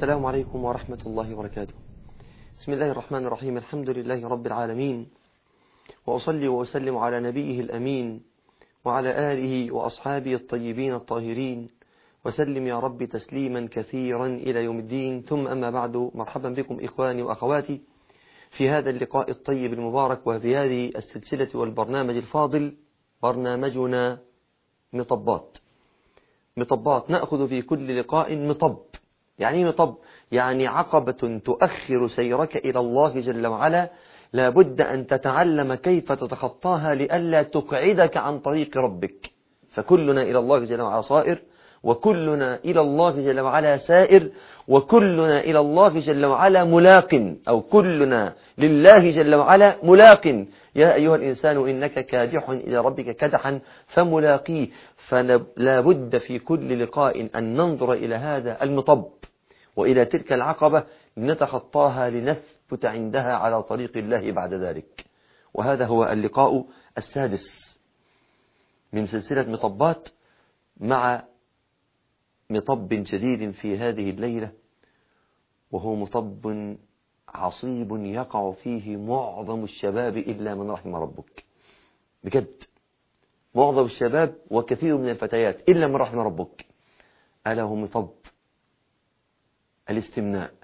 السلام عليكم ورحمة الله وبركاته بسم الله الرحمن الرحيم الحمد لله رب العالمين وأصلي وأسلم على نبيه الأمين وعلى آله وأصحابه الطيبين الطاهرين وسلم يا رب تسليما كثيرا إلى يوم الدين ثم أما بعد مرحبا بكم إخواني وأخواتي في هذا اللقاء الطيب المبارك وفي هذه السلسلة والبرنامج الفاضل برنامجنا مطبات مطبات نأخذ في كل لقاء مطب يعني ايه مطب يعني عقبة تؤخر سيرك إلى الله جل وعلا لابد أن تتعلم كيف تتخطاها لئلا تقعدك عن طريق ربك فكلنا إلى الله جل وعلا صائر وكلنا إلى الله جل وعلا سائر وكلنا إلى الله جل وعلا ملاق أو كلنا لله جل وعلا ملاق يا أيها الإنسان إنك كادح إلى ربك كدحا فملاقيه فلا بد في كل لقاء أن ننظر إلى هذا المطب وإلى تلك العقبة لنتخطاها لنثبت عندها على طريق الله بعد ذلك وهذا هو اللقاء السادس من سلسلة مطبات مع مطب جديد في هذه الليلة وهو مطب عصيب يقع فيه معظم الشباب إلا من رحم ربك بجد معظم الشباب وكثير من الفتيات إلا من رحم ربك ألا هو مطب الاستمناء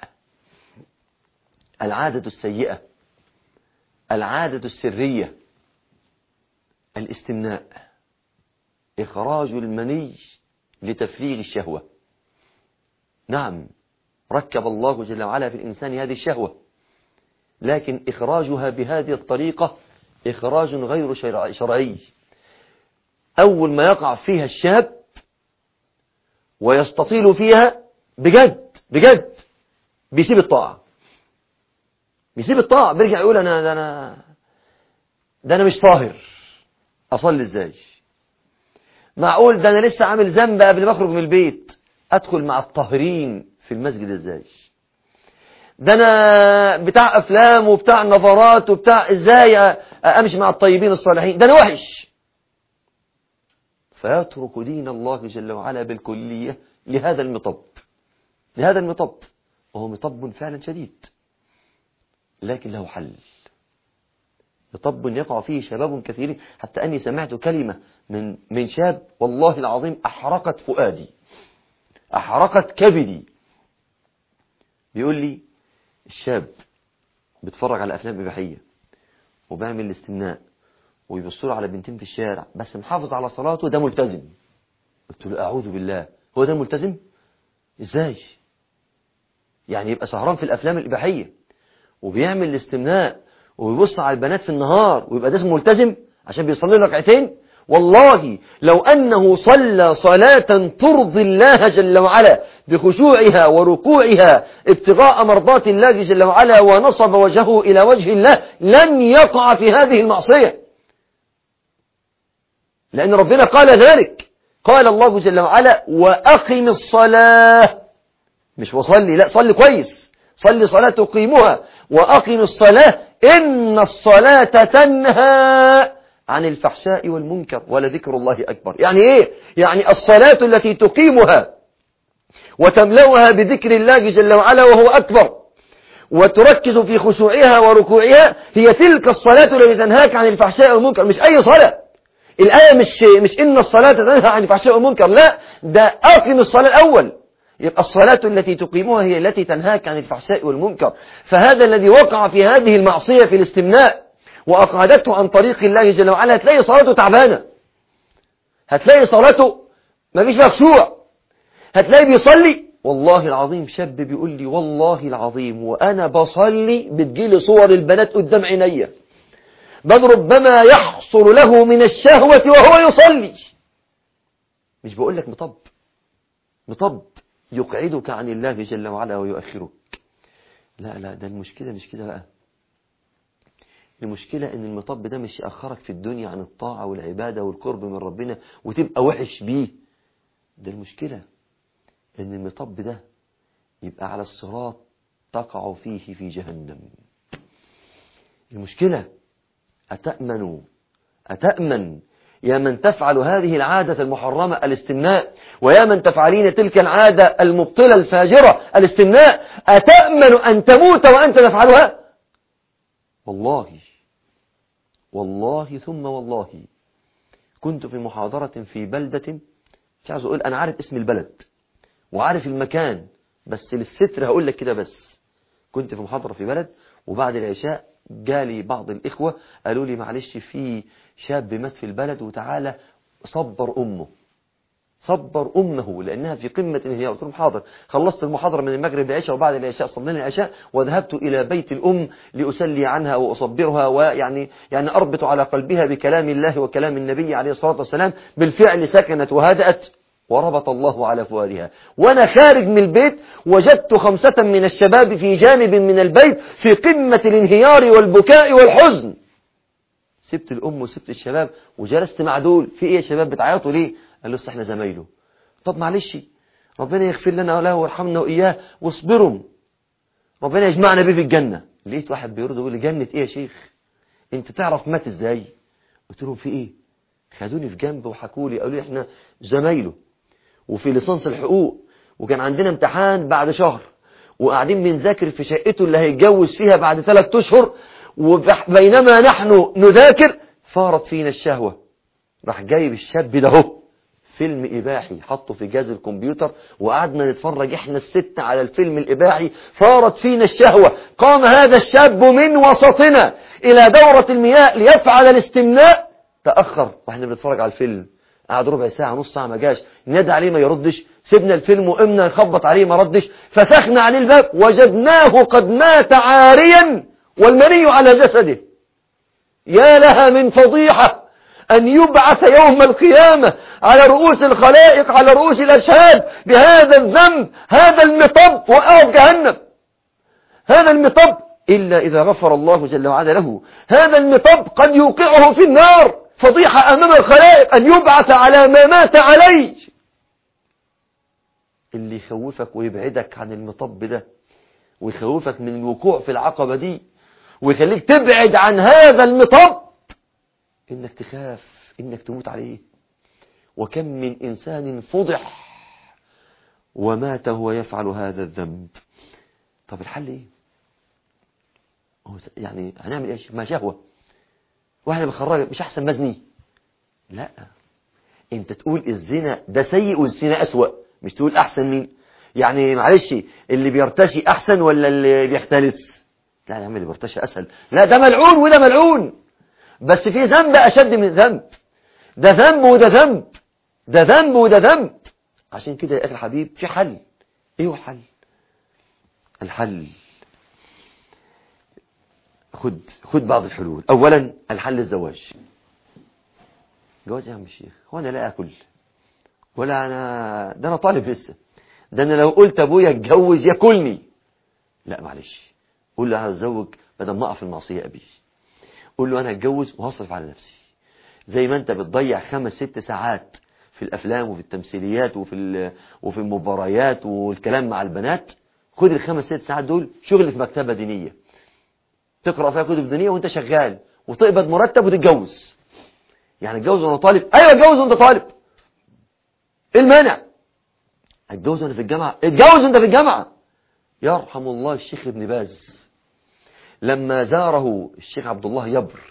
العادة السيئة العادة السرية الاستمناء إخراج المني لتفريغ الشهوة نعم ركب الله جل وعلا في الإنسان هذه الشهوة لكن إخراجها بهذه الطريقة إخراج غير شرعي أول ما يقع فيها الشاب ويستطيل فيها بجد بجد بيسيب الطاعة بيسيب الطاعة بيرجع يقول أنا ده أنا ده أنا مش طاهر أصلي إزاي معقول ده أنا لسه عامل ذنب قبل ما أخرج من البيت أدخل مع الطاهرين في المسجد إزاي ده أنا بتاع أفلام وبتاع نظرات وبتاع إزاي أمشي مع الطيبين الصالحين ده أنا وحش فيترك دين الله جل وعلا بالكلية لهذا المطب لهذا المطب وهو مطب فعلا شديد لكن له حل مطب يقع فيه شباب كثيرين حتى أني سمعت كلمة من من شاب والله العظيم أحرقت فؤادي أحرقت كبدي بيقول لي الشاب بيتفرج على أفلام إباحية وبيعمل الاستمناء ويبص له على بنتين في الشارع بس محافظ على صلاته ده ملتزم قلت له أعوذ بالله هو ده ملتزم إزاي يعني يبقى سهران في الأفلام الإباحية وبيعمل الاستمناء وبيبص على البنات في النهار ويبقى ده اسمه ملتزم عشان بيصلي ركعتين والله لو أنه صلى صلاة ترضي الله جل وعلا بخشوعها وركوعها ابتغاء مرضات الله جل وعلا ونصب وجهه إلى وجه الله لن يقع في هذه المعصية لأن ربنا قال ذلك قال الله جل وعلا وأقم الصلاة مش وصلي لا صلي كويس صلي صلاة تقيمها وأقم الصلاة إن الصلاة تنهى عن الفحشاء والمنكر ولذكر الله أكبر يعني إيه؟ يعني الصلاة التي تقيمها وتملوها بذكر الله جل وعلا وهو أكبر وتركز في خشوعها وركوعها هي تلك الصلاة التي تنهاك عن الفحشاء والمنكر مش أي صلاة الآية مش, مش إن الصلاة تنهى عن الفحشاء والمنكر لا ده أقم الصلاة الأول يبقى الصلاة التي تقيمها هي التي تنهاك عن الفحشاء والمنكر فهذا الذي وقع في هذه المعصية في الاستمناء وأقعدته عن طريق الله جل وعلا هتلاقي صلاته تعبانة هتلاقي صلاته ما فيش فيها خشوع هتلاقي بيصلي والله العظيم شاب بيقول لي والله العظيم وأنا بصلي بتجيلي صور البنات قدام عينيا بل ربما يحصل له من الشهوة وهو يصلي مش بقول لك مطب مطب يقعدك عن الله جل وعلا ويؤخرك لا لا ده المشكلة مش كده بقى المشكلة ان المطب ده مش يأخرك في الدنيا عن الطاعة والعبادة والقرب من ربنا وتبقى وحش بيه ده المشكلة ان المطب ده يبقى على الصراط تقع فيه في جهنم المشكلة أتأمن أتأمن يا من تفعل هذه العادة المحرمة الاستمناء ويا من تفعلين تلك العادة المبطلة الفاجرة الاستمناء أتأمن أن تموت وأنت تفعلها والله والله ثم والله كنت في محاضرة في بلدة مش عايز أقول أنا عارف اسم البلد وعارف المكان بس للستر هقول لك كده بس كنت في محاضرة في بلد وبعد العشاء جالي بعض الإخوة قالوا لي معلش في شاب مات في البلد وتعالى صبر أمه صبر أمه لأنها في قمة الانهيار قلت لهم حاضر خلصت المحاضرة من المغرب للعشاء وبعد العشاء صلينا العشاء وذهبت إلى بيت الأم لأسلي عنها وأصبرها ويعني يعني أربط على قلبها بكلام الله وكلام النبي عليه الصلاة والسلام بالفعل سكنت وهدأت وربط الله على فؤادها وأنا خارج من البيت وجدت خمسة من الشباب في جانب من البيت في قمة الانهيار والبكاء والحزن سبت الأم وسبت الشباب وجلست مع دول في إيه يا شباب بتعيطوا ليه قال له احنا زمايله طب معلش ربنا يغفر لنا وله ويرحمنا وإياه واصبروا ربنا يجمعنا بيه في الجنة لقيت واحد بيرد يقول لي جنة إيه يا شيخ أنت تعرف مات إزاي قلت لهم في إيه خدوني في جنب وحكوا لي قالوا لي احنا زمايله وفي ليسانس الحقوق وكان عندنا امتحان بعد شهر وقاعدين بنذاكر في شقته اللي هيتجوز فيها بعد ثلاث اشهر وبينما نحن نذاكر فارت فينا الشهوة راح جايب الشاب ده هو فيلم إباحي حطه في جهاز الكمبيوتر وقعدنا نتفرج احنا الست على الفيلم الإباحي فارت فينا الشهوة قام هذا الشاب من وسطنا إلى دورة المياه ليفعل الاستمناء تأخر واحنا بنتفرج على الفيلم قعد ربع ساعة نص ساعة ما جاش نادى عليه ما يردش سيبنا الفيلم وقمنا نخبط عليه ما ردش فسخنا عليه الباب وجدناه قد مات عاريا والمني على جسده يا لها من فضيحة أن يبعث يوم القيامة على رؤوس الخلائق على رؤوس الأشهاد بهذا الذنب هذا المطب وقعد جهنم هذا المطب إلا إذا غفر الله جل وعلا له هذا المطب قد يوقعه في النار فضيحة أمام الخلائق أن يبعث على ما مات عليه اللي يخوفك ويبعدك عن المطب ده ويخوفك من الوقوع في العقبة دي ويخليك تبعد عن هذا المطب انك تخاف انك تموت عليه وكم من انسان فضح ومات وهو يفعل هذا الذنب طب الحل ايه يعني هنعمل ايش ما شهوه واحنا بنخرج مش احسن مزني لا انت تقول الزنا ده سيء والزنا اسوأ مش تقول احسن مين يعني معلش اللي بيرتشي احسن ولا اللي بيختلس لا يا عم اللي بيرتشي اسهل لا ده ملعون وده ملعون بس في ذنب اشد من ذنب ده ذنب وده ذنب ده ذنب وده ذنب عشان كده يا اخي الحبيب في حل ايه هو الحل الحل خد خد بعض الحلول اولا الحل الزواج جواز يا عم الشيخ هو انا لا اكل ولا انا ده انا طالب لسه ده انا لو قلت ابويا اتجوز ياكلني لا معلش قول له هتزوج بدل ما اقع في المعصيه ابي قول له انا هتجوز وهصرف على نفسي زي ما انت بتضيع خمس ست ساعات في الافلام وفي التمثيليات وفي وفي المباريات والكلام مع البنات خد الخمس ست ساعات دول شغل في مكتبه دينيه تقرا فيها كتب دينيه وانت شغال وتقبض مرتب وتتجوز يعني اتجوز وانا طالب ايوه اتجوز وانت طالب ايه المانع اتجوز وانا في الجامعه اتجوز وانت في الجامعه يرحم الله الشيخ ابن باز لما زاره الشيخ عبد الله يبر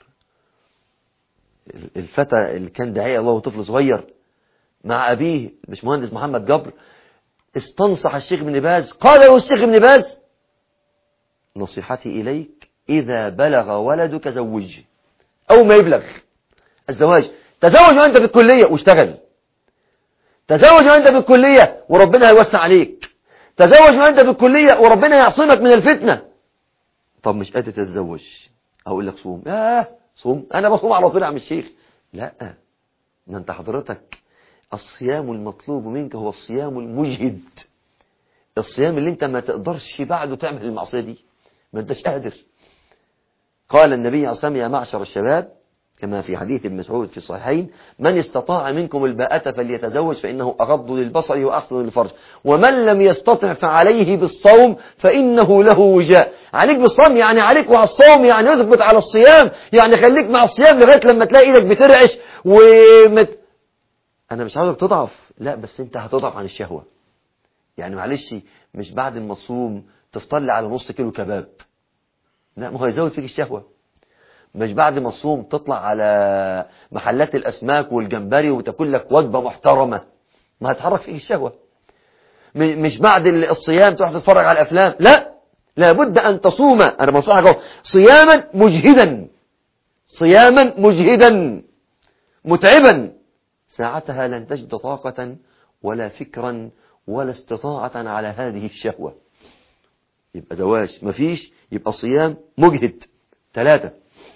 الفتى اللي كان داعية الله طفل صغير مع أبيه الباشمهندس محمد جبر استنصح الشيخ ابن باز قال له الشيخ ابن باز نصيحتي إليك إذا بلغ ولدك زوج أو ما يبلغ الزواج تزوج وأنت في الكلية واشتغل تزوج وأنت في الكلية وربنا هيوسع عليك تزوج وأنت في الكلية وربنا يعصمك من الفتنة طب مش قادر تتزوج أقول لك صوم آه صوم أنا بصوم على طول يا عم الشيخ لا ده أنت حضرتك الصيام المطلوب منك هو الصيام المجهد الصيام اللي انت ما تقدرش بعده تعمل المعصية دي ما انتش قادر قال النبي عليه الصلاة والسلام يا معشر الشباب كما في حديث ابن مسعود في الصحيحين من استطاع منكم الباءة فليتزوج فإنه أغض للبصر وأحسن للفرج ومن لم يستطع فعليه بالصوم فإنه له وجاء عليك بالصوم يعني عليك وعلى الصوم يعني اثبت على الصيام يعني خليك مع الصيام لغاية لما تلاقي ايدك بترعش ومت... أنا مش عاوزك تضعف لا بس أنت هتضعف عن الشهوة يعني معلش مش بعد ما تصوم تفطر لي على نص كيلو كباب لا ما هو يزود فيك الشهوة مش بعد ما تصوم تطلع على محلات الأسماك والجمبري وتاكل لك وجبة محترمة ما هتحرك فيك الشهوة مش بعد الصيام تروح تتفرج على الأفلام لا لابد أن تصوم أنا بنصحك اهو صياما مجهدا صياما مجهدا متعبا ساعتها لن تجد طاقة ولا فكرا ولا استطاعة على هذه الشهوة يبقى زواج مفيش يبقى صيام مجهد ثلاثة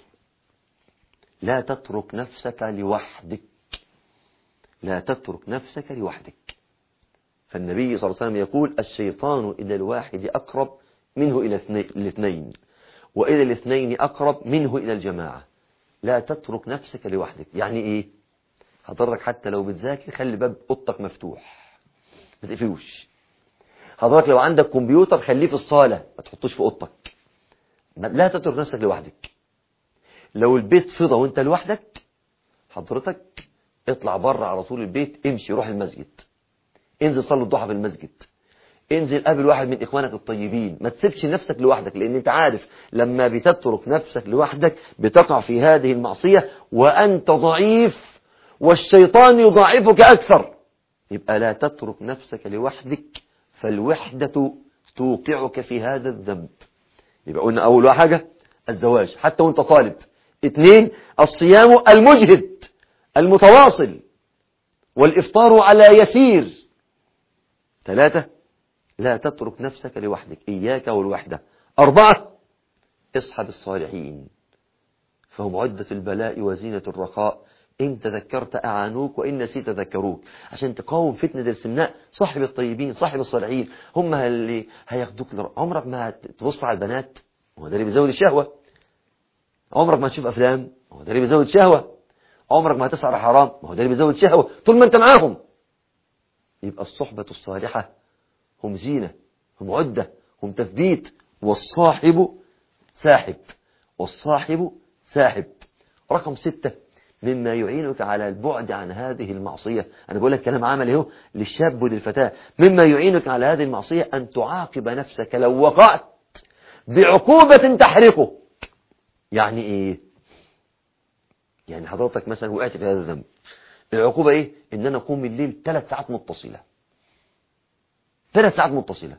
لا تترك نفسك لوحدك لا تترك نفسك لوحدك فالنبي صلى الله عليه وسلم يقول الشيطان إلى الواحد أقرب منه إلى الاثنين وإلى الاثنين أقرب منه إلى الجماعة لا تترك نفسك لوحدك يعني إيه حضرتك حتى لو بتذاكر خلي باب أوضتك مفتوح ما تقفلوش حضرتك لو عندك كمبيوتر خليه في الصالة ما تحطوش في أوضتك لا تترك نفسك لوحدك لو البيت فضى وانت لوحدك حضرتك اطلع بره على طول البيت امشي روح المسجد انزل صلي الضحى في المسجد انزل قابل واحد من اخوانك الطيبين ما تسيبش نفسك لوحدك لان انت عارف لما بتترك نفسك لوحدك بتقع في هذه المعصية وانت ضعيف والشيطان يضاعفك اكثر يبقى لا تترك نفسك لوحدك فالوحدة توقعك في هذا الذنب يبقى قلنا اول حاجة الزواج حتى وانت طالب اثنين الصيام المجهد المتواصل والإفطار على يسير ثلاثة لا تترك نفسك لوحدك إياك والوحدة أربعة اصحب الصالحين فهم عدة البلاء وزينة الرخاء إن تذكرت أعانوك وإن نسيت ذكروك عشان تقاوم فتنة السمناء صاحب الطيبين صاحب الصالحين هم اللي هياخدوك لر... عمرك ما تبص على البنات هو ده اللي بيزود الشهوة عمرك ما تشوف أفلام ما هو ده اللي بيزود شهوة عمرك ما هتسعر حرام ما هو ده اللي بيزود شهوة طول ما أنت معاهم يبقى الصحبة الصالحة هم زينة هم عدة هم تثبيت والصاحب ساحب والصاحب ساحب رقم ستة مما يعينك على البعد عن هذه المعصية أنا بقول لك كلام عملي اهو للشاب وللفتاة مما يعينك على هذه المعصية أن تعاقب نفسك لو وقعت بعقوبة تحرقه يعني ايه يعني حضرتك مثلا وقعت في هذا الذنب العقوبة ايه ان انا اقوم الليل ثلاث ساعات متصلة ثلاث ساعات متصلة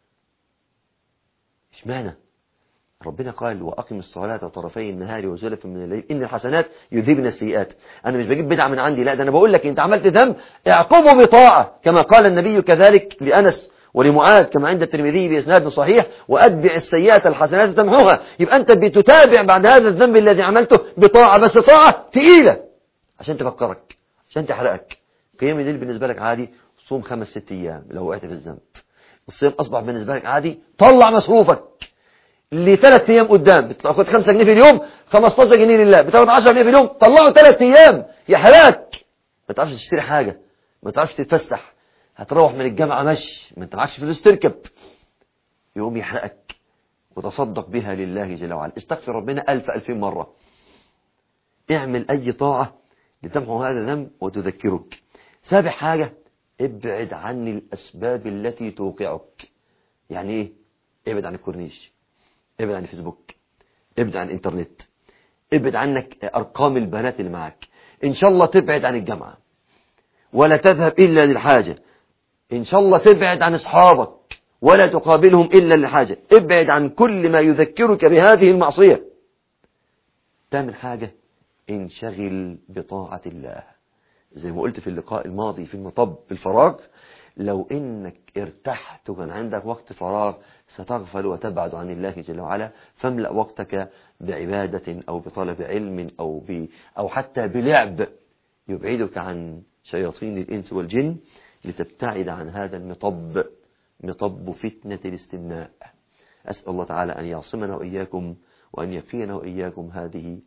اشمعنى ربنا قال واقم الصلاة طرفي النهار وزلفا من الليل ان الحسنات يذهبن السيئات انا مش بجيب بدعة من عندي لا ده انا بقول لك انت عملت ذنب اعقبه بطاعة كما قال النبي كذلك لانس ولمعاذ كما عند الترمذي بإسناد صحيح وأتبع السيئات الحسنات تمحوها يبقى أنت بتتابع بعد هذا الذنب الذي عملته بطاعة بس طاعة تقيلة عشان تفكرك عشان تحرقك قيام الليل بالنسبة لك عادي صوم خمس ست أيام لو وقعت في الذنب الصيام أصبح بالنسبة لك عادي طلع مصروفك لثلاث أيام قدام بتاخد 5 جنيه في اليوم 15 جنيه لله بتاخد 10 جنيه في اليوم طلعوا ثلاث أيام يحرقك ما تعرفش تشتري حاجة ما تعرفش تتفسح هتروح من الجامعة مشي ما انت معكش فلوس تركب يقوم يحرقك وتصدق بها لله جل وعلا استغفر ربنا ألف ألفين مرة اعمل أي طاعة لتمحو هذا الذنب وتذكرك سابع حاجة ابعد عن الأسباب التي توقعك يعني ايه ابعد عن الكورنيش ابعد عن الفيسبوك ابعد عن الانترنت ابعد عنك أرقام البنات اللي معك إن شاء الله تبعد عن الجامعة ولا تذهب إلا للحاجة إن شاء الله تبعد عن أصحابك ولا تقابلهم إلا لحاجة ابعد عن كل ما يذكرك بهذه المعصية تعمل حاجة انشغل بطاعة الله زي ما قلت في اللقاء الماضي في المطب الفراغ لو انك ارتحت وكان عندك وقت فراغ ستغفل وتبعد عن الله جل وعلا فاملأ وقتك بعبادة او بطلب علم او ب او حتى بلعب يبعدك عن شياطين الانس والجن لتبتعد عن هذا المطب مطب فتنة الاستمناء أسأل الله تعالى أن يعصمنا وإياكم وأن يقينا وإياكم هذه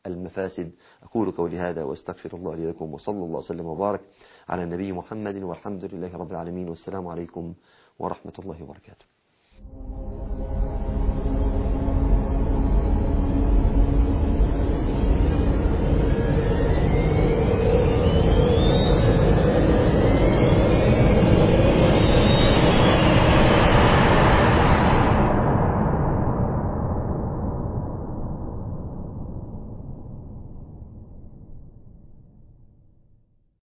المفاسد أقول قولي هذا وأستغفر الله لي لكم وصلى الله وسلم وبارك على النبي محمد والحمد لله رب العالمين والسلام عليكم ورحمة الله وبركاته